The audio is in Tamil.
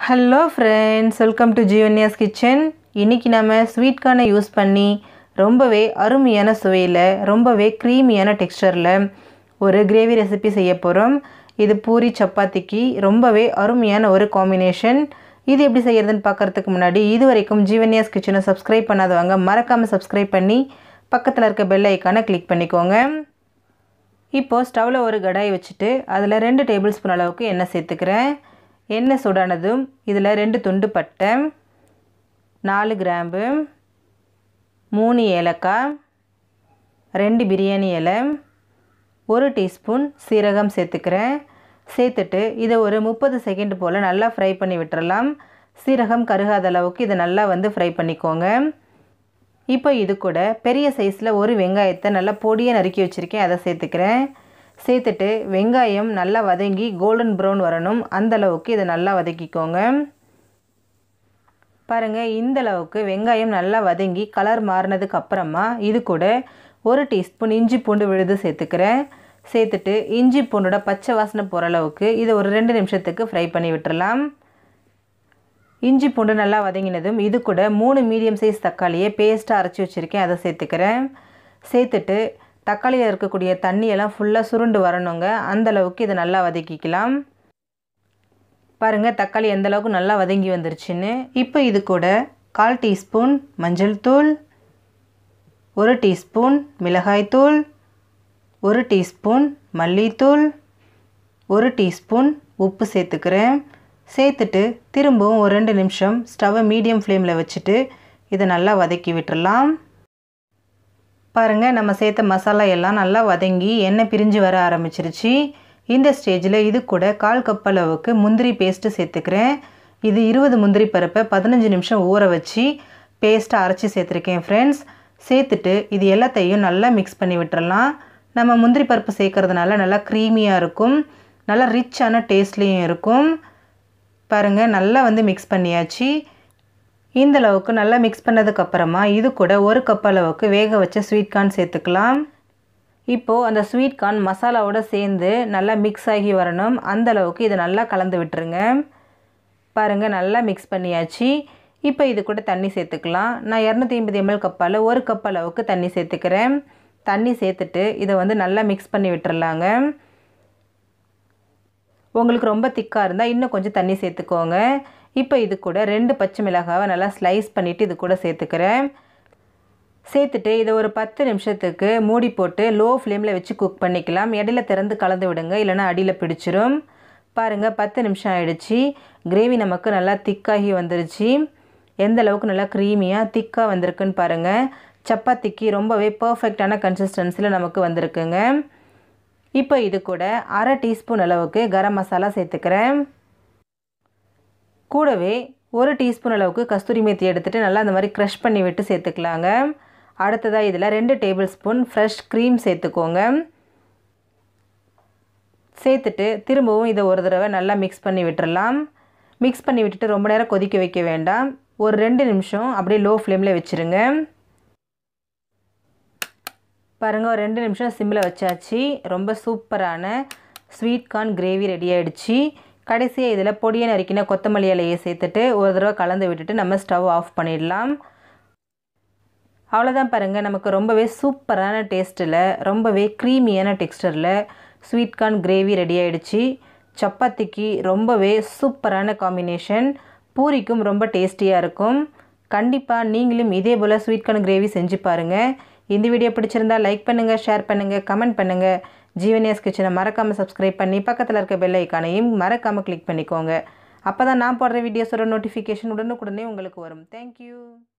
ஹலோ ஃப்ரெண்ட்ஸ் வெல்கம் டு ஜீவன்யாஸ் கிச்சன் இன்றைக்கி நம்ம ஸ்வீட் கார்னை யூஸ் பண்ணி ரொம்பவே அருமையான சுவையில் ரொம்பவே க்ரீமியான டெக்ஸ்டரில் ஒரு கிரேவி ரெசிபி செய்ய போகிறோம் இது பூரி சப்பாத்திக்கு ரொம்பவே அருமையான ஒரு காம்பினேஷன் இது எப்படி செய்கிறதுன்னு பார்க்குறதுக்கு முன்னாடி இது வரைக்கும் ஜீவன்யாஸ் கிச்சனை சப்ஸ்கிரைப் பண்ணாதவங்க மறக்காமல் சப்ஸ்கிரைப் பண்ணி பக்கத்தில் இருக்க பெல் ஐக்கானை கிளிக் பண்ணிக்கோங்க இப்போது ஸ்டவ்வில் ஒரு கடாய் வச்சுட்டு அதில் ரெண்டு டேபிள் ஸ்பூன் அளவுக்கு எண்ணெய் சேர்த்துக்கிறேன் எண்ணெய் சூடானதும் இதில் ரெண்டு துண்டு பட்டை நாலு கிராம்பு மூணு ஏலக்காய் ரெண்டு பிரியாணி இலை ஒரு டீஸ்பூன் சீரகம் சேர்த்துக்கிறேன் சேர்த்துட்டு இதை ஒரு முப்பது செகண்ட் போல் நல்லா ஃப்ரை பண்ணி விட்டுறலாம் சீரகம் கருகாத அளவுக்கு இதை நல்லா வந்து ஃப்ரை பண்ணிக்கோங்க இப்போ இது கூட பெரிய சைஸில் ஒரு வெங்காயத்தை நல்லா பொடியாக நறுக்கி வச்சுருக்கேன் அதை சேர்த்துக்கிறேன் சேர்த்துட்டு வெங்காயம் நல்லா வதங்கி கோல்டன் ப்ரௌன் வரணும் அந்த அளவுக்கு இதை நல்லா வதக்கிக்கோங்க பாருங்கள் இந்த அளவுக்கு வெங்காயம் நல்லா வதங்கி கலர் மாறினதுக்கு அப்புறமா இது கூட ஒரு டீஸ்பூன் இஞ்சி பூண்டு விழுது சேர்த்துக்கிறேன் சேர்த்துட்டு இஞ்சி பூண்டோட பச்சை வாசனை போகிற அளவுக்கு இதை ஒரு ரெண்டு நிமிஷத்துக்கு ஃப்ரை பண்ணி விட்டுறலாம் இஞ்சி பூண்டு நல்லா வதங்கினதும் இது கூட மூணு மீடியம் சைஸ் தக்காளியை பேஸ்ட்டாக அரைச்சி வச்சுருக்கேன் அதை சேர்த்துக்கிறேன் சேர்த்துட்டு தக்காளியில் இருக்கக்கூடிய தண்ணியெல்லாம் ஃபுல்லாக சுருண்டு வரணுங்க அந்த அளவுக்கு இதை நல்லா வதக்கிக்கலாம் பாருங்கள் தக்காளி எந்த அளவுக்கு நல்லா வதங்கி வந்துருச்சுன்னு இப்போ இது கூட கால் டீஸ்பூன் மஞ்சள் தூள் ஒரு டீஸ்பூன் மிளகாய்த்தூள் ஒரு டீஸ்பூன் மல்லித்தூள் ஒரு டீஸ்பூன் உப்பு சேர்த்துக்கிறேன் சேர்த்துட்டு திரும்பவும் ஒரு ரெண்டு நிமிஷம் ஸ்டவ்வை மீடியம் ஃப்ளேமில் வச்சுட்டு இதை நல்லா வதக்கி விட்டுறலாம் பாருங்கள் நம்ம சேர்த்த மசாலா எல்லாம் நல்லா வதங்கி எண்ணெய் பிரிஞ்சு வர ஆரம்பிச்சிருச்சு இந்த ஸ்டேஜில் இது கூட கால் கப் அளவுக்கு முந்திரி பேஸ்ட்டு சேர்த்துக்கிறேன் இது இருபது முந்திரி பருப்பை பதினஞ்சு நிமிஷம் ஊற வச்சு பேஸ்ட்டை அரைச்சி சேர்த்துருக்கேன் ஃப்ரெண்ட்ஸ் சேர்த்துட்டு இது எல்லாத்தையும் நல்லா மிக்ஸ் பண்ணி விட்டுறலாம் நம்ம முந்திரி பருப்பு சேர்க்கறதுனால நல்லா க்ரீமியாக இருக்கும் நல்லா ரிச்சான டேஸ்ட்லேயும் இருக்கும் பாருங்கள் நல்லா வந்து மிக்ஸ் பண்ணியாச்சு இந்த அளவுக்கு நல்லா மிக்ஸ் பண்ணதுக்கப்புறமா இது கூட ஒரு கப் அளவுக்கு வேக வச்ச ஸ்வீட் கார்ன் சேர்த்துக்கலாம் இப்போது அந்த ஸ்வீட் கார்ன் மசாலாவோடு சேர்ந்து நல்லா மிக்ஸ் ஆகி வரணும் அந்த அளவுக்கு இதை நல்லா கலந்து விட்டுருங்க பாருங்கள் நல்லா மிக்ஸ் பண்ணியாச்சு இப்போ இது கூட தண்ணி சேர்த்துக்கலாம் நான் இரநூத்தி ஐம்பது எம்எல் கப்பால் ஒரு கப் அளவுக்கு தண்ணி சேர்த்துக்கிறேன் தண்ணி சேர்த்துட்டு இதை வந்து நல்லா மிக்ஸ் பண்ணி விட்டுறலாங்க உங்களுக்கு ரொம்ப திக்காக இருந்தால் இன்னும் கொஞ்சம் தண்ணி சேர்த்துக்கோங்க இப்போ இது கூட ரெண்டு பச்சை மிளகாவை நல்லா ஸ்லைஸ் பண்ணிவிட்டு இது கூட சேர்த்துக்கிறேன் சேர்த்துட்டு இதை ஒரு பத்து நிமிஷத்துக்கு மூடி போட்டு லோ ஃப்ளேமில் வச்சு குக் பண்ணிக்கலாம் இடையில திறந்து கலந்து விடுங்க இல்லைனா அடியில் பிடிச்சிரும் பாருங்கள் பத்து நிமிஷம் ஆயிடுச்சு கிரேவி நமக்கு நல்லா திக்காகி வந்துருச்சு எந்த அளவுக்கு நல்லா க்ரீமியாக திக்காக வந்திருக்குன்னு பாருங்கள் சப்பாத்திக்கு ரொம்பவே பர்ஃபெக்டான கன்சிஸ்டன்சியில் நமக்கு வந்திருக்குங்க இப்போ இது கூட அரை டீஸ்பூன் அளவுக்கு கரம் மசாலா சேர்த்துக்கிறேன் கூடவே ஒரு டீஸ்பூன் அளவுக்கு கஸ்தூரி மேத்தி எடுத்துகிட்டு நல்லா அந்த மாதிரி க்ரஷ் பண்ணி விட்டு சேர்த்துக்கலாங்க அடுத்ததாக இதில் ரெண்டு டேபிள் ஸ்பூன் ஃப்ரெஷ் க்ரீம் சேர்த்துக்கோங்க சேர்த்துட்டு திரும்பவும் இதை ஒரு தடவை நல்லா மிக்ஸ் பண்ணி விட்டுறலாம் மிக்ஸ் பண்ணி விட்டுட்டு ரொம்ப நேரம் கொதிக்க வைக்க வேண்டாம் ஒரு ரெண்டு நிமிஷம் அப்படியே லோ ஃப்ளேமில் வச்சுருங்க பாருங்கள் ஒரு ரெண்டு நிமிஷம் சிம்மில் வச்சாச்சு ரொம்ப சூப்பரான ஸ்வீட் கார்ன் கிரேவி ரெடி ஆகிடுச்சு கடைசியாக இதில் பொடியை நறுக்கின கொத்தமல்லி இலையை சேர்த்துட்டு ஒரு தடவை கலந்து விட்டுட்டு நம்ம ஸ்டவ் ஆஃப் பண்ணிடலாம் அவ்வளோதான் பாருங்கள் நமக்கு ரொம்பவே சூப்பரான டேஸ்ட்டில் ரொம்பவே க்ரீமியான டெக்ஸ்டரில் ஸ்வீட் கார்ன் கிரேவி ரெடி ஆகிடுச்சு சப்பாத்திக்கு ரொம்பவே சூப்பரான காம்பினேஷன் பூரிக்கும் ரொம்ப டேஸ்டியாக இருக்கும் கண்டிப்பாக நீங்களும் இதே போல் ஸ்வீட் கார்ன் கிரேவி செஞ்சு பாருங்கள் இந்த வீடியோ பிடிச்சிருந்தா லைக் பண்ணுங்கள் ஷேர் பண்ணுங்கள் கமெண்ட் பண்ணுங்கள் ஜீவனியாஸ் கிச்சனை மறக்காமல் சப்ஸ்கிரைப் பண்ணி பக்கத்தில் இருக்க பெல் ஐக்கானையும் மறக்காமல் கிளிக் பண்ணிக்கோங்க அப்போ தான் நான் போடுற வீடியோஸோட நோட்டிஃபிகேஷன் உடனுக்குடனே உங்களுக்கு வரும் தேங்க்யூ